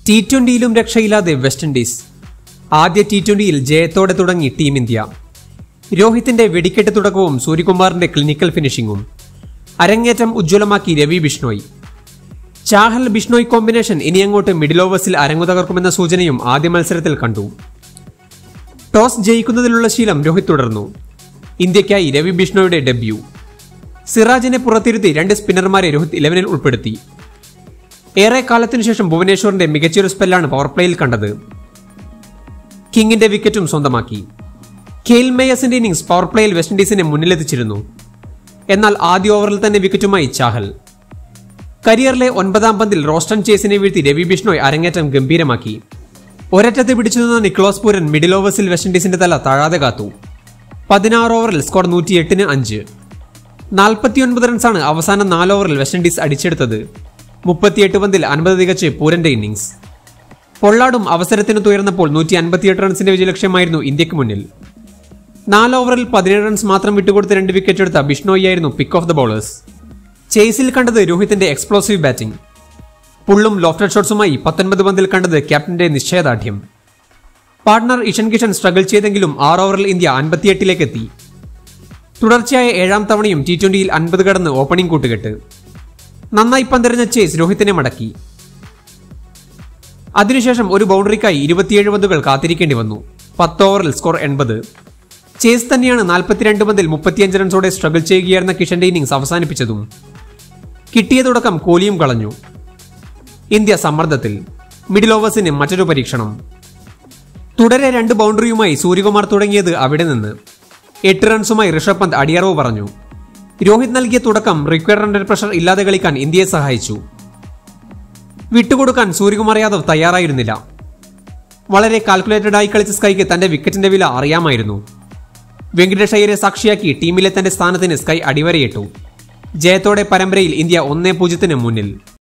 T ട്വന്റിയിലും രക്ഷയില്ലാതെ West Indies ആദ്യ ടി ട്വന്റിയിൽ ജയത്തോടെ തുടങ്ങി ടീം ഇന്ത്യ രോഹിത്തിന്റെ വെടിക്കെട്ട് തുടക്കവും സൂര്യകുമാറിന്റെ ക്ലിനിക്കൽ ഫിനിഷിംഗും അരങ്ങേറ്റം ഉജ്ജ്വലമാക്കി രവി ബിഷ്ണോയ് ചാഹൽ ബിഷ്ണോയ് കോമ്പിനേഷൻ ഇനിയങ്ങോട്ട് മിഡിൽ ഓവേഴ്സിൽ അരങ്ങു തകർക്കുമെന്ന സൂചനയും ആദ്യ മത്സരത്തിൽ കണ്ടു ടോസ് ജയിക്കുന്നതിലുള്ള ശീലം രോഹിത് തുടർന്നു ഇന്ത്യയ്ക്കായി രവി ബിഷ്ണോയുടെ ഡെബ്യൂ സിറാജിനെ പുറത്തിരുത്തി രണ്ട് സ്പിന്നർമാരെ രോഹിത് ഇലവനിൽ ഉൾപ്പെടുത്തി ഏറെ കാലത്തിനു ശേഷം ഭുവനേശ്വറിന്റെ മികച്ചൊരു സ്പെല്ലാണ് പവർ പ്ലേയിൽ കണ്ടത് കിങ്ങിന്റെ വിക്കറ്റും സ്വന്തമാക്കി കെയിൽ മേയസിന്റെ ഇന്നിംഗ്സ് പവർ പ്ലേയിൽ വെസ്റ്റ് ഇൻഡീസിനെ മുന്നിലെത്തിച്ചിരുന്നു എന്നാൽ ആദ്യ ഓവറിൽ തന്നെ വിക്കറ്റുമായി ചാഹൽ കരിയറിലെ ഒൻപതാം പന്തിൽ റോസ്റ്റൺ ചേസിനെ വീഴ്ത്തി രവി ബിഷ്ണോയ് അരങ്ങേറ്റം ഗംഭീരമാക്കി ഒരറ്റത്ത് പിടിച്ചു നിന്ന നിക്ലോസ് പൂരൻ മിഡിൽ ഓവേഴ്സിൽ വെസ്റ്റ് ഇൻഡീസിന്റെ തല താഴാതെ കാത്തു പതിനാറ് ഓവറിൽ സ്കോർ നൂറ്റി എട്ടിന് അഞ്ച് നാൽപ്പത്തിയൊൻപത് റൺസാണ് അവസാന നാല് ഓവറിൽ വെസ്റ്റ് ഇൻഡീസ് അടിച്ചെടുത്തത് മുപ്പത്തിയെട്ട് പന്തിൽ അൻപത് തികച്ച് പൂരന്റെ ഇന്നിംഗ്സ് പൊള്ളാടും അവസരത്തിന് തുയർന്നപ്പോൾ നൂറ്റി അൻപത്തിയെട്ട് റൺസിന്റെ വിജയലക്ഷ്യമായിരുന്നു ഇന്ത്യക്ക് മുന്നിൽ നാല് ഓവറിൽ പതിനേഴ് റൺസ് മാത്രം വിട്ടുകൊടുത്ത് രണ്ട് വിക്കറ്റ് എടുത്ത ബിഷ്ണോയിയായിരുന്നു പിക്ക് ഓഫ് ദ ബോളേഴ്സ് ചേസിൽ കണ്ടത് രോഹിത്തിന്റെ എക്സ്പ്ലോസീവ് ബാറ്റിംഗ് പുള്ളും ലോഫ്റ്റഡ് ഷോട്ട്സുമായി പത്തൊൻപത് പന്തിൽ കണ്ടത് ക്യാപ്റ്റന്റെ നിശ്ചയദാർഢ്യം പാർട്ണർ ഇഷൻ കിഷൻ സ്ട്രഗിൾ ചെയ്തെങ്കിലും ആറ് ഓവറിൽ ഇന്ത്യ അൻപത്തിയെട്ടിലേക്ക് എത്തി തുടർച്ചയായ ഏഴാം തവണയും ടി ട്വന്റിയിൽ അൻപത് കടന്ന് ഓപ്പണിംഗ് കൂട്ടുകെട്ട് നന്നായി പന്തെറിഞ്ഞ ചേസ് രോഹിത്തിനെ മടക്കി അതിനുശേഷം ഒരു ബൗണ്ടറിക്കായി ഇരുപത്തിയേഴ് പന്തുകൾ കാത്തിരിക്കേണ്ടി വന്നു പത്ത് ഓവറിൽ സ്കോർ എൺപത് ചേസ് തന്നെയാണ് നാൽപ്പത്തിരണ്ട് പന്തിൽ മുപ്പത്തിയഞ്ച് റൺസോടെ സ്ട്രഗിൾ ചെയ്യുകയായിരുന്ന കിഷന്റെ ഇന്നിംഗ്സ് അവസാനിപ്പിച്ചതും കിട്ടിയ തുടക്കം കോഹ്ലിയും കളഞ്ഞു ഇന്ത്യ സമ്മർദ്ദത്തിൽ മിഡിൽ ഓവേഴ്സിന് മറ്റൊരു പരീക്ഷണം തുടരെ രണ്ട് ബൗണ്ടറിയുമായി സൂര്യകുമാർ തുടങ്ങിയത് അവിടെ നിന്ന് എട്ട് റൺസുമായി ഋഷഭ് പന്ത് അടിയറവ് പറഞ്ഞു രോഹിത് നൽകിയ തുടക്കം റിക്വയർഡ് അണ്ടർ പ്രഷർ ഇല്ലാതെ കളിക്കാൻ ഇന്ത്യയെ സഹായിച്ചു വിട്ടുകൊടുക്കാൻ സൂര്യകുമാർ യാദവ് തയ്യാറായിരുന്നില്ല വളരെ കാൽക്കുലേറ്റഡ് ആയി കളിച്ച സ്കൈക്ക് തന്റെ വിക്കറ്റിന്റെ വില അറിയാമായിരുന്നു വെങ്കടേഷ് അയ്യരെ സാക്ഷിയാക്കി ടീമിലെ തന്റെ സ്ഥാനത്തിന് സ്കൈ അടിവരയിട്ടു ജയത്തോടെ പരമ്പരയിൽ ഇന്ത്യ ഒന്നേ പൂജ്യത്തിന് മുന്നിൽ